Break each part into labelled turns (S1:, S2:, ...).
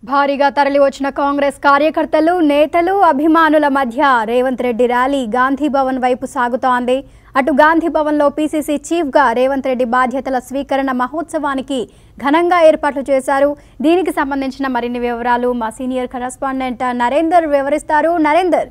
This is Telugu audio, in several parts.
S1: భారీగా తరలివచ్చిన కాంగ్రెస్ కార్యకర్తలు నేతలు అభిమానుల మధ్య రేవంత్ రెడ్డి ర్యాలీ గాంధీ భవన్ వైపు సాగుతోంది అటు గాంధీ భవన్లో పీసీసీ చీఫ్గా రేవంత్ రెడ్డి బాధ్యతల స్వీకరణ మహోత్సవానికి ఘనంగా ఏర్పాట్లు చేశారు దీనికి సంబంధించిన మరిన్ని వివరాలు మా సీనియర్ కరెస్పాండెంట్ నరేందర్ వివరిస్తారు నరేందర్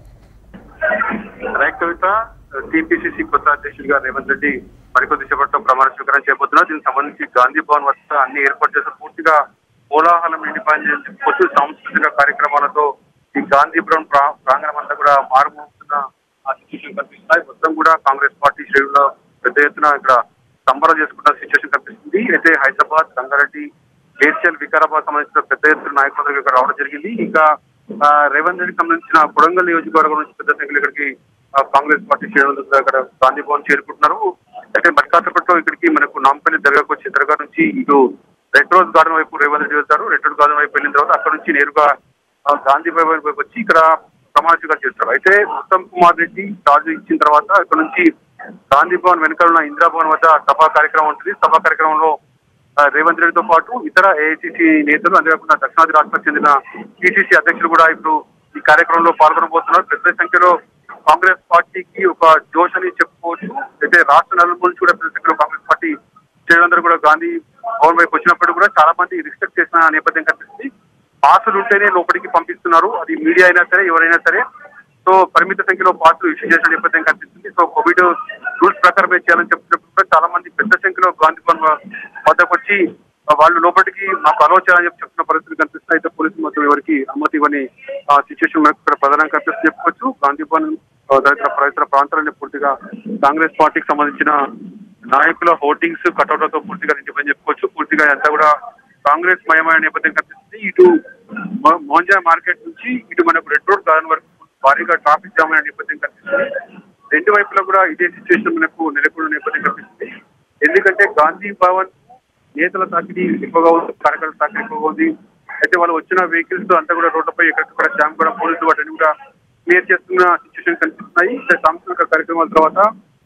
S2: రైట్ కవిత టీపీసీసీ కొత్త అధ్యక్షుడిగా రేవంత్ రెడ్డి మరికొద్ది సేపట్లో ప్రమాణ స్వీకారం చేయబోతున్నారు దీనికి సంబంధించి గాంధీ భవన్ వద్ద అన్ని ఏర్పాటు చేసిన పూర్తిగా కోలాహలం నిండిపోయింది అని చెప్పుకోవచ్చు సాంస్కృతిక కార్యక్రమాలతో ఈ గాంధీ భవన్ ప్రా- ప్రాంగణం అంతా కూడా మారుమోగుతున్న ఆ సిచ్యువేషన్ కనిపిస్తున్నాయి మొత్తం కూడా కాంగ్రెస్ పార్టీ శ్రేణుల్లో పెద్ద ఎత్తున ఇక్కడ సంబరం చేసుకుంటున్న సిచ్యువేషన్ కనిపిస్తుంది అయితే హైదరాబాద్ రంగారెడ్డి మేడ్చల్ వికారాబాద్ సంబంధించిన పెద్ద ఎత్తున నాయకులందరూ ఇక్కడ రావడం జరిగింది ఇంకా ఆ, రేవంత్ రెడ్డికి సంబంధించిన కొడంగల్ నియోజకవర్గం నుంచి పెద్ద సంఖ్యలో ఇక్కడికి ఆ, కాంగ్రెస్ పార్టీ శ్రేణులు ఇక్కడ గాంధీ భవన్ చేరుకుంటున్నారు అయితే మరికాసేపట్లో ఇక్కడికి మనకు నాంపల్లి దర్గాకు వచ్చి దర్గా నుంచి ఇటు రెడ్ రోజ్ గార్డెన్ వైపు రేవంత్ రెడ్డి వెళ్తారు రెడ్ రోజ్ గార్డెన్ వైపు వెళ్ళిన తర్వాత అక్కడ నుంచి నేరుగా ఆ, గాంధీ భవన్ వైపు వచ్చి ఇక్కడ ప్రమాణ స్వీకారం చేస్తారు అయితే ఉత్తమ్ కుమార్ రెడ్డి చార్జ్ ఇచ్చిన తర్వాత ఇక్కడ నుంచి గాంధీ భవన్ వెనుక ఉన్న ఇందిరాభవన్ వద్ద సభా కార్యక్రమం ఉంటుంది సభా కార్యక్రమంలో ఆ, రేవంత్ రెడ్డితో పాటు ఇతర ఏఐసిసి నేతలు అంతేకాకుండా దక్షిణాది రాష్ట్రాలకు చెందిన పిసిసి అధ్యక్షులు కూడా ఇప్పుడు ఈ కార్యక్రమంలో పాల్గొనబోతున్నారు పెద్ద సంఖ్యలో కాంగ్రెస్ పార్టీకి ఒక జోష్ అని చెప్పుకోవచ్చు అయితే రాష్ట్ర నలుమూల నుంచి కూడా పెద్ద సంఖ్యలో కాంగ్రెస్ పార్టీ శ్రేణులందరూ కూడా గాంధీ భవన్ వైపు వచ్చినప్పుడు కూడా చాలా మంది రిస్ట్రిక్ట్ చేసిన నేపథ్యం కనిపిస్తుంది పాసులు ఉంటేనే లోపలికి పంపిస్తున్నారు అది మీడియా అయినా సరే ఎవరైనా సరే సో పరిమిత సంఖ్యలో పాసులు ఇష్యూ చేసిన నేపథ్యం కనిపిస్తుంది సో కోవిడ్ రూల్స్ ప్రకారమే చేయాలని చెప్పినప్పుడు కూడా చాలా మంది పెద్ద సంఖ్యలో గాంధీ భవన్ వద్దకు వచ్చి వాళ్ళు లోపలికి మాకు అలవ చేయాలని చెప్పి చెప్తున్న పరిస్థితులు కనిపిస్తున్నాయి అయితే పోలీసులు మొత్తం ఎవరికి అనుమతి ఇవ్వని సిచ్యువేషన్ మనకు ఇక్కడ ప్రధానంగా కనిపిస్తుంది చెప్పుకోవచ్చు గాంధీ భవన్ ఆ, తదితర పరిసర ప్రాంతాలన్నీ పూర్తిగా కాంగ్రెస్ పార్టీకి సంబంధించిన నాయకుల హోర్డింగ్స్ కటౌట్లతో పూర్తిగా నిండిపోయి చెప్పుకోవచ్చు పూర్తిగా అంతా కూడా కాంగ్రెస్ మయమైన నేపథ్యం కనిపిస్తుంది ఇటు మో- మోంజా మార్కెట్ నుంచి ఇటు మనకు రెడ్ రోడ్ గార్డెన్ వరకు భారీగా ట్రాఫిక్ జామ్ అయిన నేపథ్యం కనిపిస్తుంది రెండు వైపులా కూడా ఇదే సిచ్యువేషన్ మనకు నెలకొన్న నేపథ్యం కనిపిస్తుంది ఎందుకంటే గాంధీ భవన్ నేతల తాకిడి ఎక్కువగా ఉంది కార్యకర్తల తాకిడి ఎక్కువగా ఉంది అయితే వాళ్ళు వచ్చిన వెహికల్స్ అంతా కూడా రోడ్లపై ఎక్కడెక్కడ జామ్ కూడా పోలీసులు వాటిని కూడా క్లియర్ చేస్తున్న సిచ్యువేషన్ కనిపిస్తున్నాయి అయితే సాంస్కృతిక కార్యక్రమాల తర్వాత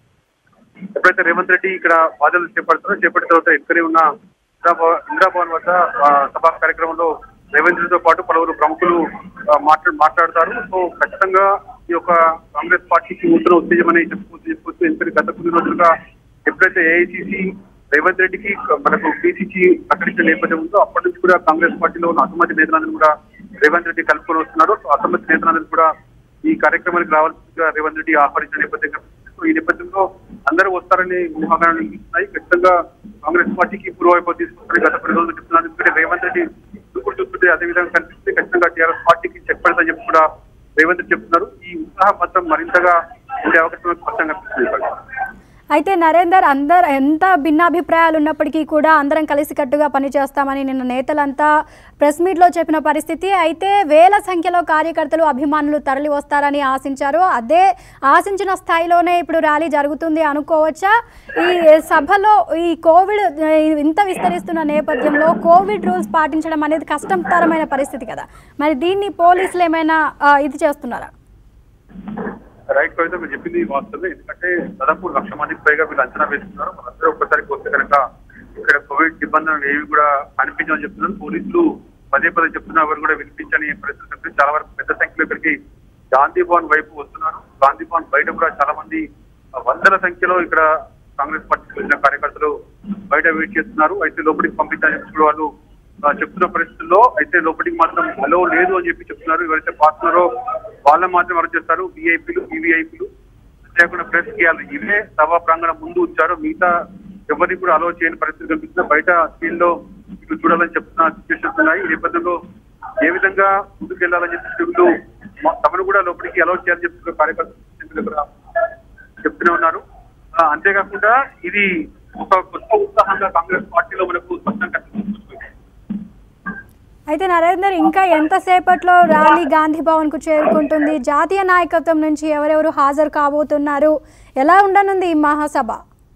S2: ఎప్పుడైతే రేవంత్ రెడ్డి ఇక్కడ బాధ్యతలు చేపడతారో చేపట్టిన తర్వాత ఇక్కడే ఉన్న ఇందిరాభవన్ ఇందిరాభవన్ వద్ద ఆ, సభా కార్యక్రమంలో రేవంత్ రెడ్డితో పాటు పలువురు ప్రముఖులు ఆ, మాట్లా మాట్లాడతారు సో ఖచ్చితంగా ఈ యొక్క కాంగ్రెస్ పార్టీకి నూతన ఉత్తేజం అని చెప్పుకోవచ్చు చెప్పుకోవచ్చు ఎందుకంటే గత కొన్ని రోజులుగా ఎప్పుడైతే ఏఐసిసి రేవంత్ రెడ్డికి మనకు బీసీసీ ప్రకటించిన నేపథ్యం ఉందో అప్పటి నుంచి కూడా కాంగ్రెస్ పార్టీలో ఉన్న అసమ్మతి నేతలందరూ కూడా రేవంత్ రెడ్డి కలుపుకొని వస్తున్నారు సో అసమ్మతి నేతలందరూ కూడా ఈ కార్యక్రమానికి రావాల్సిందిగా రేవంత్ రెడ్డి ఆహ్వానించిన నేపథ్యం కనిపిస్తుంది. సో ఈ నేపథ్యంలో అందరూ వస్తారని ఊహాగానాలు ఉన్నాయి ఖచ్చితంగా కాంగ్రెస్ పార్టీకి పూర్వవైపు తీసుకొస్తారని గత కొన్ని రోజులు చెప్తున్నారు ఎందుకంటే రేవంత్ రెడ్డి దూకుడు చూస్తుంటే అదే విధంగా కనిపిస్తుంది ఖచ్చితంగా టీఆర్ఎస్ పార్టీకి చెక్ పడదని చెప్పి కూడా రేవంత్ రెడ్డి చెప్తున్నారు ఈ ఉత్సాహం మాత్రం మరింతగా ఉండే అవకాశం స్పష్టంగా కనిపిస్తుంది
S1: అయితే నరేందర్ అందరు ఎంత భిన్నాభిప్రాయాలు ఉన్నప్పటికీ కూడా అందరం కలిసికట్టుగా పనిచేస్తామని నిన్న నేతలంతా ప్రెస్ మీట్లో చెప్పిన పరిస్థితి అయితే వేల సంఖ్యలో కార్యకర్తలు అభిమానులు తరలి వస్తారని ఆశించారు అదే ఆశించిన స్థాయిలోనే ఇప్పుడు ర్యాలీ జరుగుతుంది అనుకోవచ్చా ఈ సభలో ఈ కోవిడ్ ఆ, ఇంత విస్తరిస్తున్న నేపథ్యంలో కోవిడ్ రూల్స్ పాటించడం అనేది కష్టతరమైన పరిస్థితి కదా మరి దీన్ని పోలీసులు ఏమైనా ఆ, ఇది చేస్తున్నారా
S2: రైట్ కవిత మీరు చెప్పింది వాస్తవమే ఎందుకంటే దాదాపు లక్ష మందికి పైగా వీళ్ళు అంచనా వేస్తున్నారు మనందరూ ఒక్కసారికి వస్తే కనుక ఇక్కడ కోవిడ్ నిబంధనలు ఏవి కూడా కనిపించమని చెప్తున్నారు పోలీసులు పదే పదే చెప్తున్నా ఎవరు కూడా వినిపించని పరిస్థితి కనిపిస్తుంది. చాలా వరకు పెద్ద సంఖ్యలో ఇక్కడికి గాంధీ భవన్ వైపు వస్తున్నారు గాంధీ భవన్ బయట కూడా చాలా మంది వందల సంఖ్యలో ఇక్కడ కాంగ్రెస్ పార్టీకి వచ్చిన కార్యకర్తలు బయట వెయిట్ చేస్తున్నారు అయితే లోపలికి పంపించాలని చెప్పి కూడా వాళ్ళు ఆ, చెప్తున్న పరిస్థితుల్లో అయితే లోపలికి మాత్రం హలో లేదు అని చెప్పి చెప్తున్నారు ఎవరైతే పాస్తున్నారో వాళ్ళని మాత్రం అరెస్ట్ చేస్తారు విఐపీలు వివిఐపీలు అంతేకాకుండా ప్రెస్ గేయాలు ఇవే సభా ప్రాంగణం ముందు ఉంచారు మిగతా ఎవరిని కూడా అలో చేయని పరిస్థితి కనిపిస్తుంది బయట స్క్రీన్ లో ఇటు చూడాలని చెప్తున్న సిచ్యువేషన్స్ ఉన్నాయి ఈ నేపథ్యంలో ఏ విధంగా ముందుకు వెళ్ళాలని చెప్పి వీళ్ళు మ- తమను కూడా లోపలికి అలౌ చేయాలని చెప్తున్న కార్యకర్తలు కూడా చెప్తూనే ఉన్నారు ఆ, అంతేకాకుండా ఇది ఒక కొత్త ఉత్సాహంగా కాంగ్రెస్ పార్టీలో మనకు స్పష్టంగా కనిపిస్తుంది
S1: అయితే నరేందర్ ఇంకా ఎంతసేపట్లో ర్యాలీ గాంధీ భవన్ కు చేరుకుంటుంది జాతీయ నాయకత్వం నుంచి ఎవరెవరు హాజరు కాబోతున్నారు ఎలా ఉండనుంది ఈ మహాసభ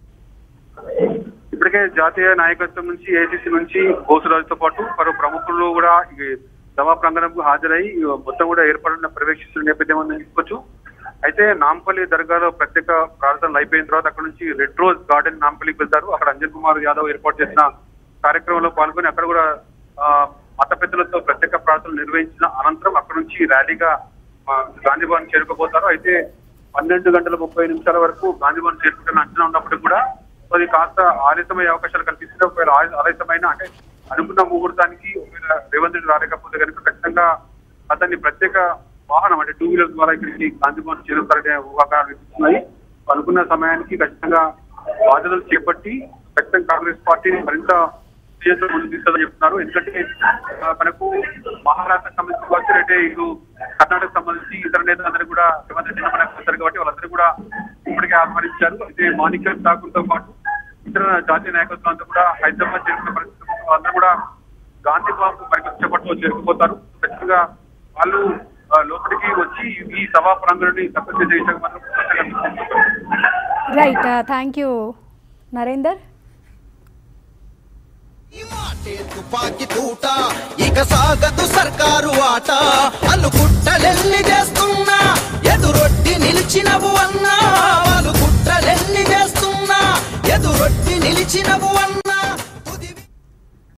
S2: ఇప్పటికే జాతీయ నాయకత్వం నుంచి ఏసీసీ నుంచి బోసురాజుతో పాటు మరో ప్రముఖులు కూడా ఈ సభా ప్రాంగణంకు హాజరై మొత్తం కూడా ఏర్పడిన పర్యవేక్షిస్తున్న నేపథ్యం ఉందని చెప్పుకోవచ్చు అయితే నాంపల్లి దర్గాలో ప్రత్యేక ప్రార్థనలు అయిపోయిన తర్వాత అక్కడ నుంచి రెడ్ రోజ్ గార్డెన్ నాంపల్లికి వెళ్తారు అక్కడ అంజన్ కుమార్ యాదవ్ ఏర్పాటు చేసిన కార్యక్రమంలో పాల్గొని అక్కడ కూడా ఆ, మత పెద్దలతో ప్రత్యేక ప్రార్థనలు నిర్వహించిన అనంతరం అక్కడ నుంచి ర్యాలీగా ఆ, గాంధీ భవన్ చేరుకోబోతారు అయితే పన్నెండు గంటల ముప్పై నిమిషాల వరకు గాంధీ భవన్ చేరుకుంటున్న అంచనా ఉన్నప్పటికీ కూడా అది కాస్త ఆలస్యమయ్యే అవకాశాలు కనిపిస్తుంది ఒకవేళ ఆల- ఆలస్యమైన అంటే అనుకున్న ముహూర్తానికి ఒకవేళ రేవంత్ రెడ్డి రాలేకపోతే కనుక ఖచ్చితంగా అతన్ని ప్రత్యేక వాహనం అంటే టూ వీలర్ ద్వారా ఇక్కడికి గాంధీ భవన్ చేరుస్తారనే ఊహాగానాలు వినిపిస్తున్నాయి అనుకున్న సమయానికి ఖచ్చితంగా బాధ్యతలు చేపట్టి ఖచ్చితంగా కాంగ్రెస్ పార్టీని మరింత విజయంతో ముందుకు తీసుకెళ్తారని చెప్తున్నారు ఎందుకంటే ఆ, మనకు మహారాష్ట్రకు సంబంధించి కావచ్చు అంటే ఇటు కర్ణాటక సంబంధించి ఇతర నేతలందరూ కూడా రేవంత్ రెడ్డి మనకు వస్తారు కాబట్టి వాళ్ళందరూ కూడా ఇప్పటికే ఆహ్వానించారు అయితే మాణిక్యం ఠాకూర్ తో పాటు ఇతర జాతీయ నాయకత్వం అంతా కూడా హైదరాబాద్ చేరుకున్న పరిస్థితి ఉంది. వాళ్ళందరూ కూడా గాంధీ భవన్ మరి వచ్చేపట్లో చేరుకుపోతారు ఖచ్చితంగా వాళ్ళు ఆ, లోపలికి వచ్చి ఈ సభా ప్రాంగణాన్ని సక్సెస్ చేసాక మాత్రం ఖచ్చితంగా
S1: రైట్ థ్యాంక్ యూ నరేందర్
S3: ఈ మాటే తుపాకి తూట ఇక సాగదు సర్కారు ఆట అల్లు కుట్టలెల్లి చేస్తున్నా ఎదురొట్టి నిలిచినవు అన్నా వాళ్ళు కుట్రలెల్లి చేస్తున్నా ఎదురొట్టి నిలిచినవు అన్నా